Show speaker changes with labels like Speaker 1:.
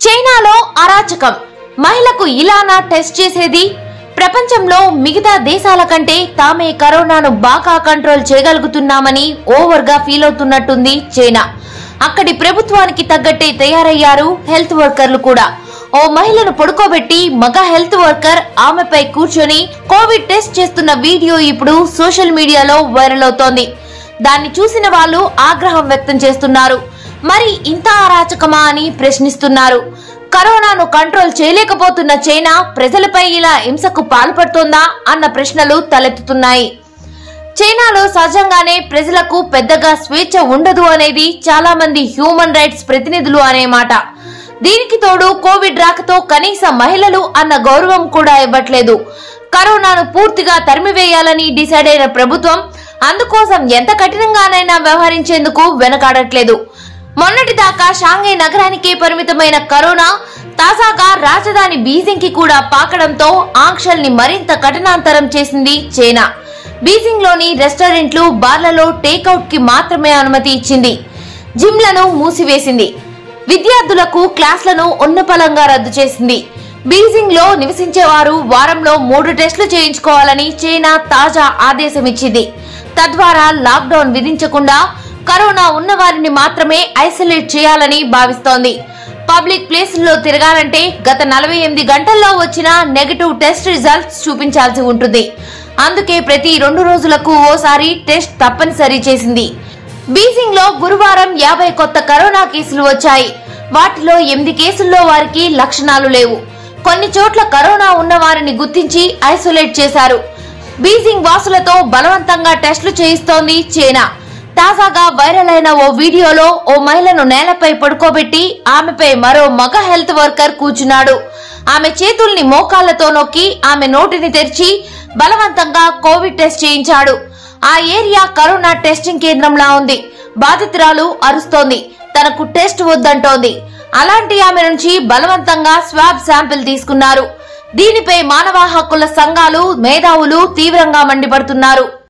Speaker 1: చైనాలో అరాచకం మహిళకు ఇలానా టెస్ట్ చేసేది ప్రపంచంలో మిగతా దేశాల కంటే తామే కరోనాను బాగా కంట్రోల్ చేయగలుగుతున్నామని ఓవర్ గా ఫీల్ అవుతున్నట్టుంది చైనా అక్కడి ప్రభుత్వానికి తగ్గట్టే తయారయ్యారు హెల్త్ వర్కర్లు కూడా ఓ మహిళను పడుకోబెట్టి మగ హెల్త్ వర్కర్ ఆమెపై కూర్చొని కోవిడ్ టెస్ట్ చేస్తున్న వీడియో ఇప్పుడు సోషల్ మీడియాలో వైరల్ అవుతోంది దాన్ని చూసిన వాళ్ళు ఆగ్రహం వ్యక్తం చేస్తున్నారు మరి ఇంత అరాచకమా అని ప్రశ్నిస్తున్నారు కరోనాను కంట్రోల్ చేయలేకపోతున్న చైనా ప్రజలపై ఇలా హింసకు పాల్పడుతోందా అన్న ప్రశ్నలు తలెత్తుతున్నాయి చైనాలో సహజంగానే ప్రజలకు పెద్దగా స్వేచ్ఛ ఉండదు అనేది చాలా మంది హ్యూమన్ రైట్స్ ప్రతినిధులు అనే మాట దీనికి తోడు కోవిడ్ రాకతో కనీస మహిళలు అన్న గౌరవం కూడా ఇవ్వట్లేదు కరోనాను పూర్తిగా తరిమివేయాలని డిసైడ్ అయిన ప్రభుత్వం అందుకోసం ఎంత కఠినంగానైనా వ్యవహరించేందుకు వెనకాడట్లేదు మొన్నటి దాకా షాంఘై నగరానికే పరిమితమైన కరోనా తాజాగా రాజధాని బీజింగ్ కి కూడా పాకడంతో ఆంక్షల్ని మరింత కఠినాంతరం చేసింది చైనా బీజింగ్ లోని రెస్టారెంట్లు బార్లలో టేక్అవుట్ కి మాత్రమే అనుమతి ఇచ్చింది జిమ్లను మూసివేసింది విద్యార్థులకు క్లాస్లను ఉన్నపలంగా రద్దు చేసింది బీజింగ్ లో నివసించేవారు వారంలో మూడు టెస్టులు చేయించుకోవాలని చైనా తాజా ఆదేశం ఇచ్చింది తద్వారా లాక్డౌన్ విధించకుండా కరోనా ఉన్న వారిని మాత్రమే ఐసోలేట్ చేయాలని భావిస్తోంది పబ్లిక్ ప్లేసుల్లో తిరగాలంటే గత నలభై ఎనిమిది గంటల్లో వచ్చిన నెగటివ్ టెస్ట్ రిజల్ట్స్ చూపించాల్సి ఉంటుంది అందుకే ప్రతి రెండు రోజులకు ఓసారి టెస్ట్ తప్పనిసరి చేసింది బీజింగ్ లో గురువారం యాభై కొత్త కరోనా కేసులు వచ్చాయి వాటిలో ఎనిమిది కేసుల్లో వారికి లక్షణాలు లేవు కొన్ని చోట్ల కరోనా ఉన్న వారిని గుర్తించి ఐసోలేట్ చేశారు బీజింగ్ వాసులతో బలవంతంగా టెస్టులు చేయిస్తోంది చైనా తాజాగా వైరల్ అయిన ఓ వీడియోలో ఓ మహిళను నేలపై పడుకోబెట్టి ఆమెపై మరో మగ హెల్త్ వర్కర్ కూర్చున్నాడు ఆమె చేతుల్ని మోకాళ్లతో నొక్కి ఆమె నోటిని తెరిచి బలవంతంగా కోవిడ్ టెస్ట్ చేయించాడు ఆ ఏరియా కరోనా టెస్టింగ్ కేంద్రంలా ఉంది బాధితురాలు అరుస్తోంది తనకు టెస్ట్ వద్దంటోంది అలాంటి ఆమె నుంచి బలవంతంగా స్వాబ్ శాంపిల్ తీసుకున్నారు దీనిపై మానవ హక్కుల సంఘాలు మేధావులు తీవ్రంగా మండిపడుతున్నారు